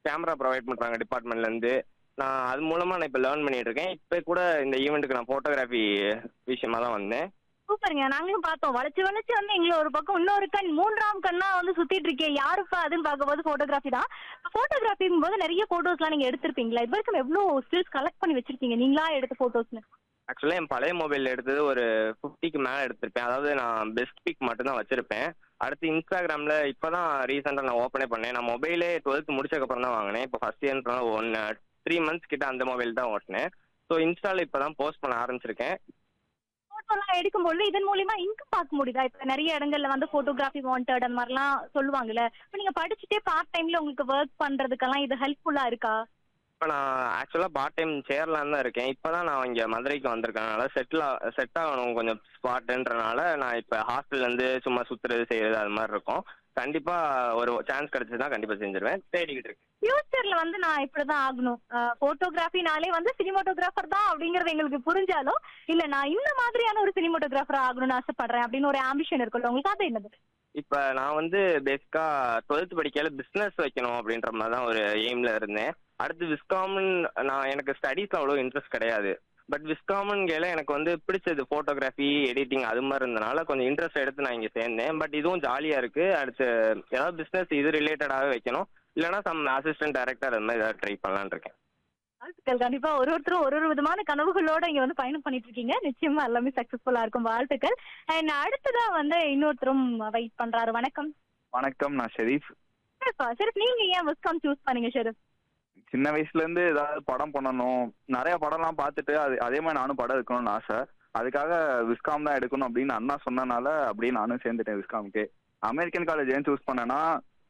camera provide பண்ணுறாங்க டிபார்ட்மெண்ட்லேருந்து நான் அது மூலமாக நான் இப்போ லேர்ன் பண்ணிட்டு இருக்கேன் இப்போ கூட இந்த ஈவெண்ட்டுக்கு நான் ஃபோட்டோகிராஃபி விஷயமா தான் வந்தேன் சூப்பருங்க நாங்களும் பார்த்தோம் வளைச்சு வளைச்சு வந்து எங்களை ஒரு பக்கம் இன்னொரு கண் மூன்றாம் கண்ணா வந்து சுத்திட்டு இருக்கேன் யாருப்பா அதுன்னு பார்க்கும்போது போட்டோகிராஃபி தான் போட்டோகிராஃபிங்கும் போது நிறைய போட்டோஸ்லாம் நீங்க எடுத்திருப்பீங்களா இது வரைக்கும் எவ்வளவு ஸ்டில்ஸ் கலெக்ட் பண்ணி வச்சிருக்கீங்க நீங்களா எடுத்த போட்டோஸ்னு ஆக்சுவலாக என் பழைய மொபைல் எடுத்தது ஒரு ஃபிஃப்டிக்கு மேலே எடுத்திருப்பேன் அதாவது நான் பெஸ்ட் பிக் மட்டும்தான் வச்சிருப்பேன் அடுத்து இன்ஸ்டாகிராமில் இப்போ தான் ரீசெண்டாக நான் ஓப்பனே பண்ணேன் நான் மொபைலே டுவெல்த் முடிச்சக்கப்புறம் தான் வாங்கினேன் இப்போ ஃபஸ்ட் இயர்ன்றனால ஒன் த்ரீ மந்த்ஸ் கிட்ட அந்த மொபைல் தான் ஓட்டினேன் ஸோ இன்ஸ்டாவில் இப்போ தான் போஸ்ட் பண்ண ஆரம்பிச்சிருக்கேன் போட்டோலாம் எடுக்கும்போது இதன் மூலியமா இன்கம் பார்க்க முடியுதா இப்ப நிறைய இடங்கள்ல வந்து போட்டோகிராஃபி வாண்டட் அந்த மாதிரிலாம் சொல்லுவாங்கல்ல இப்ப நீங்க படிச்சுட்டே பார்ட் டைம்ல உங்களுக்கு ஒர்க் பண்றதுக்கெல்லாம் இது ஹெல்ப்ஃபுல்லா இருக்கா இப்போ நான் ஆக்சுவலாக பார்ட் டைம் சேரலான்னு தான் இருக்கேன் இப்போ தான் நான் இங்கே மதுரைக்கு வந்திருக்கேன் செட்டில் செட் ஆகணும் கொஞ்சம் ஸ்பாட்டுன்றனால நான் இப்போ ஹாஸ்டல்லேருந்து சும்மா சுற்றுறது செய்கிறது அது மாதிரி இருக்கும் கண்டிப்பாக ஒரு சான்ஸ் கிடச்சதுன்னா கண்டிப்பாக செஞ்சிருவேன் தேடிக்கிட்டு இருக்கேன் ஃபியூச்சர்ல வந்து நான் இப்படிதான் ஆகணும் போட்டோகிராஃபினாலே வந்து சினிமோட்டோகிராஃபர் தான் அப்படிங்கறது எங்களுக்கு புரிஞ்சாலும் இல்ல நான் இந்த மாதிரியான ஒரு சினிமோட்டோகிராஃபர் ஆகணும்னு ஆசைப்படுறேன் அப்படின்னு ஒரு ஆம்பிஷன் இருக்குல்ல உங்களுக்கு அது என்னது இப்போ நான் வந்து பேசிக்காக டுவெல்த் படிக்கையில பிஸ்னஸ் வைக்கணும் அப்படின்ற மாதிரி தான் ஒரு எய்மில் இருந்தேன் அடுத்து விஸ்காம்னு நான் எனக்கு ஸ்டடீஸில் அவ்வளோ இன்ட்ரெஸ்ட் கிடையாது பட் விஸ்காமன்கையில் எனக்கு வந்து பிடிச்சது ஃபோட்டோகிராஃபி எடிட்டிங் அது மாதிரி இருந்தனால கொஞ்சம் இன்ட்ரெஸ்ட் எடுத்து நான் இங்கே சேர்ந்தேன் பட் இதுவும் ஜாலியாக இருக்குது அடுத்து ஏதாவது பிஸ்னஸ் இது ரிலேட்டடாகவே வைக்கணும் இல்லைனா சம் அசிஸ்டன்ட் டைரக்டர் அது மாதிரி ஏதாவது ட்ரை பண்ணலான்னு இருக்கேன் வாழ்த்துக்கள் கண்டிப்பா ஒரு ஒருத்தரும் ஒரு ஒரு விதமான கனவுகளோட இங்க வந்து பயணம் பண்ணிட்டு இருக்கீங்க நிச்சயமா எல்லாமே சக்சஸ்ஃபுல்லா இருக்கும் வாழ்த்துக்கள் அண்ட் அடுத்ததா வந்து இன்னொருத்தரும் வெயிட் பண்றாரு வணக்கம் வணக்கம் நான் ஷெரீஃப் சரிப்பா சரி நீங்க ஏன் விஸ்காம் சூஸ் பண்ணீங்க ஷெரீப் சின்ன வயசுல இருந்து ஏதாவது படம் பண்ணணும் நிறைய படம்லாம் பார்த்துட்டு அது அதே மாதிரி நானும் படம் எடுக்கணும்னு ஆசை அதுக்காக விஸ்காம் தான் எடுக்கணும் அப்படின்னு அண்ணா சொன்னனால அப்படியே நானும் சேர்ந்துட்டேன் விஸ்காமுக்கு அமெரிக்கன் காலேஜ் ஏன் சூஸ் பண்ணேன்னா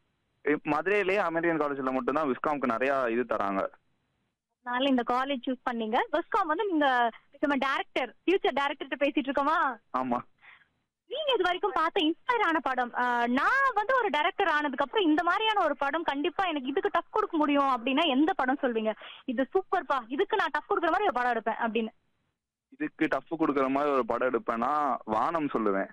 இ- மதுரையிலேயே அமெரிக்கன் காலேஜில் மட்டும்தான் விஸ்காமுக்கு நிறைய இது தராங்க அதனால இந்த காலேஜ் சூஸ் பண்ணீங்க விஸ்காம் வந்து நீங்க நம்ம டேரக்டர் ஃபியூச்சர் டேரக்டர் பேசிட்டு இருக்கோமா ஆமா நீங்க இது வரைக்கும் பார்த்த இன்ஸ்பயர் ஆன படம் ஆஹ் நான் வந்து ஒரு டைரக்டர் ஆனதுக்கு அப்புறம் இந்த மாதிரியான ஒரு படம் கண்டிப்பா எனக்கு இதுக்கு டஃப் கொடுக்க முடியும் அப்படின்னா எந்த படம் சொல்வீங்க இது சூப்பர்ப்பா இதுக்கு நான் டஃப் கொடுக்குற மாதிரி ஒரு படம் எடுப்பேன் அப்படின்னு இதுக்கு டஃப் கொடுக்குற மாதிரி ஒரு படம் எடுப்பேன்னா வானம் சொல்லுவேன்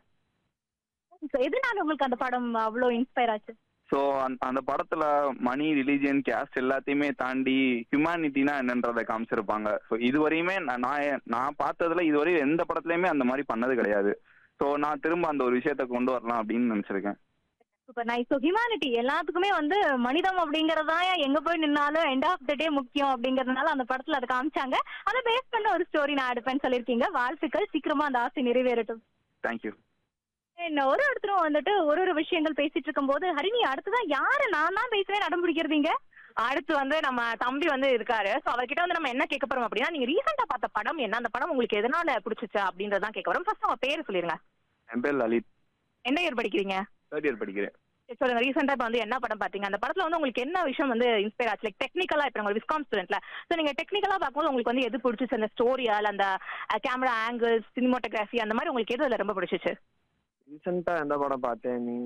So, எதனால உங்களுக்கு அந்த படம் அவ்வளோ இன்ஸ்பயர் ஆச்சு ஸோ அந்த படத்துல மணி ரிலீஜியன் கேஸ்ட் எல்லாத்தையுமே தாண்டி ஹியூமனிட்டினா என்னன்றதை காமிச்சிருப்பாங்க ஸோ இதுவரையுமே நான் நான் எ- நான் பார்த்ததுல இதுவரையும் எந்த படத்துலயுமே அந்த மாதிரி பண்ணது கிடையாது ஸோ நான் திரும்ப அந்த ஒரு விஷயத்த கொண்டு வரலாம் அப்படின்னு நினைச்சிருக்கேன் சூப்பர் நைஸ் ஸோ ஹியூமனிட்டி எல்லாத்துக்குமே வந்து மனிதம் அப்படிங்கறதா எங்க போய் நின்னாலும் எண்ட் ஆஃப் த டே முக்கியம் அப்படிங்கறதுனால அந்த படத்துல அதை காமிச்சாங்க அதை பேஸ் பண்ண ஒரு ஸ்டோரி நான் எடுப்பேன்னு சொல்லியிருக்கீங்க வாழ்த்துக்கள் சீக்கிரமா அந்த ஆசை நிறைவேறட்டும் தேங்க்யூ என்ன ஒரு ஒருத்தரும் வந்துட்டு ஒரு ஒரு விஷயங்கள் பேசிட்டு இருக்கும்போது ஹரிணி அடுத்ததான் யாரு நான் தான் பேசுவேன் நடம் பிடிக்கிறதீங்க அடுத்து வந்து நம்ம தம்பி வந்து இருக்காரு சோ அவர்கிட்ட வந்து நம்ம என்ன கேட்க போறோம் அப்படின்னா நீங்க ரீசெண்டா பார்த்த படம் என்ன அந்த படம் உங்களுக்கு எதனால பிடிச்சிச்சு அப்படின்றதான் கேட்க போறோம் ஃபர்ஸ்ட் உங்க பேரு சொல்லிருங்க என் பேர் லலித் என்ன இயர் படிக்கிறீங்க தேர்ட் இயர் படிக்கிறேன் சரி, சொல்லுங்க ரீசெண்டா இப்ப வந்து என்ன படம் பாத்தீங்க அந்த படத்துல வந்து உங்களுக்கு என்ன விஷயம் வந்து இன்ஸ்பயர் ஆச்சு லைக் டெக்னிக்கலா இப்ப உங்களுக்கு விஸ்காம் ஸ்டூடெண்ட்ல சோ நீங்க டெக்னிக்கலா பார்க்கும்போது உங்களுக்கு வந்து எது பிடிச்சிச்சு அந்த ஸ்டோரியால் அந்த கேமரா ஆங்கிள்ஸ் சினிமோட்டோகிராஃபி அந்த மாதிரி உங்களுக்கு எது அதுல ரொம்ப பிடிச்சிச்சு ரீசெண்டாக எந்த படம் பார்த்தேன் நீ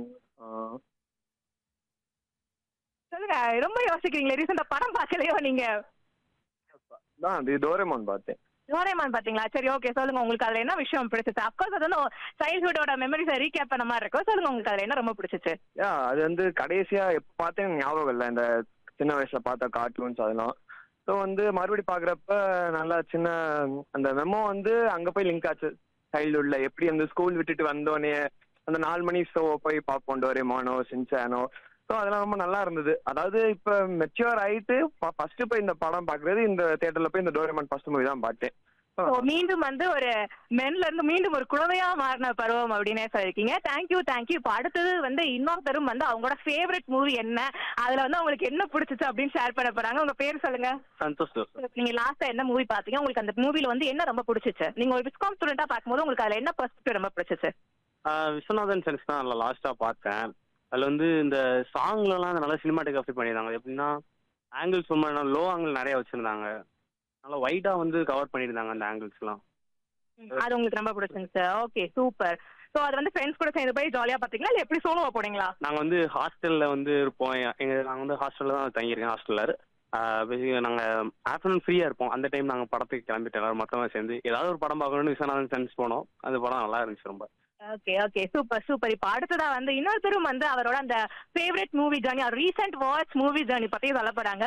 சொல்லுங்க ரொம்ப யோசிக்கிறீங்களே ரீசெண்டா படம் பார்க்கலையோ நீங்க தான் அது டோரேமான் பார்த்தேன் டோரேமான் பாத்தீங்களா சரி ஓகே சொல்லுங்க உங்களுக்கு அதுல என்ன விஷயம் பிடிச்சிச்சு அப்கோர்ஸ் அது வந்து சைல்ட்ஹுட்டோட மெமரிஸை ரீகேப் பண்ண மாதிரி இருக்கும் சொல்லுங்க உங்களுக்கு அதுல என்ன ரொம்ப பிடிச்சிச்சு யா அது வந்து கடைசியா எப்போ பார்த்தேன் எனக்கு ஞாபகம் இல்லை இந்த சின்ன வயசுல பார்த்த கார்ட்டூன்ஸ் அதெல்லாம் ஸோ வந்து மறுபடி பார்க்குறப்ப நல்லா சின்ன அந்த மெமோ வந்து அங்கே போய் லிங்க் ஆச்சு சைல்டுஹுட்ல எப்படி அந்த ஸ்கூல் விட்டுட்டு வந்தோடனே அந்த நாலு மணி ஷோ போய் பார்ப்போம் டோரேமானோ சின்சானோ ஸோ அதெல்லாம் ரொம்ப நல்லா இருந்தது அதாவது இப்போ மெச்சூர் ஆயிட்டு ஃபர்ஸ்ட் போய் இந்த படம் பார்க்குறது இந்த தேட்டர்ல போய் இந்த டோரேமான் ஃபர்ஸ்ட் மூவி தான் பார்த்தேன் So, மீண்டும் வந்து ஒரு மென்ல இருந்து மீண்டும் ஒரு குழந்தையா மாறின பருவம் அப்படின்னே சொல்லிருக்கீங்க தேங்க்யூ தேங்க்யூ இப்போ அடுத்தது வந்து இன்னொருத்தரும் வந்து அவங்களோட ஃபேவரட் மூவி என்ன அதுல வந்து உங்களுக்கு என்ன பிடிச்சிச்சு அப்படின்னு ஷேர் பண்ண போறாங்க உங்க பேர் சொல்லுங்க சந்தோஷ் ஜோசப் நீங்க லாஸ்டா என்ன மூவி பாத்தீங்க உங்களுக்கு அந்த மூவில வந்து என்ன ரொம்ப பிடிச்சிச்சு நீங்க ஒரு விஸ்காம் ஸ்டூடெண்டா பார்க்கும்போது உங்களுக்கு அதுல என்ன பெர்ஸ்பெக்டிவ் ரொம்ப பிடிச்சிச்சு ஆஹ் விஸ்வநாதன் சென்ஸ் தான் அதில் லாஸ்ட்டாக பார்த்தேன் அதில் வந்து இந்த சாங்லலாம் நல்லா சினிமாட்டோகிராஃபி பண்ணியிருந்தாங்க எப்படின்னா ஆங்கிள்ஸ் ரொம்ப லோ ஆங்கிள் நிறைய வச்சுருந்தாங்க நல்லா ஒயிட்டாக வந்து கவர் பண்ணியிருந்தாங்க அந்த ஆங்கிள்ஸ்லாம் அது உங்களுக்கு ரொம்ப பிடிச்சிங்க சார் ஓகே சூப்பர் சோ அது வந்து ஃப்ரெண்ட்ஸ் கூட சேர்ந்து போய் ஜாலியா பாத்தீங்களா இல்ல எப்படி சோலோவா போனீங்களா நாங்கள் வந்து ஹாஸ்டலில் வந்து இருப்போம் எங்கள் நாங்கள் வந்து ஹாஸ்டலில் தான் தங்கியிருக்கேன் ஹாஸ்டலில் பேசிக்காக நாங்கள் ஆஃப்டர்நூன் ஃப்ரீயாக இருப்போம் அந்த டைம் நாங்கள் படத்துக்கு கிளம்பிட்டு எல்லாரும் மொத்தமாக சேர்ந்து ஏதாவது ஒரு படம் பார்க்கணும்னு விஸ்வநாதன் சென்ஸ் போனோம் அந்த படம் நல்லா இருந்துச்சு ரொம்ப ஓகே ஓகே சூப்பர் சூப்பர் இப்போ அடுத்ததா வந்து இன்னொருத்தரும் வந்து அவரோட அந்த favourite movie journey recent watch movie journey பத்தி சொல்ல போறாங்க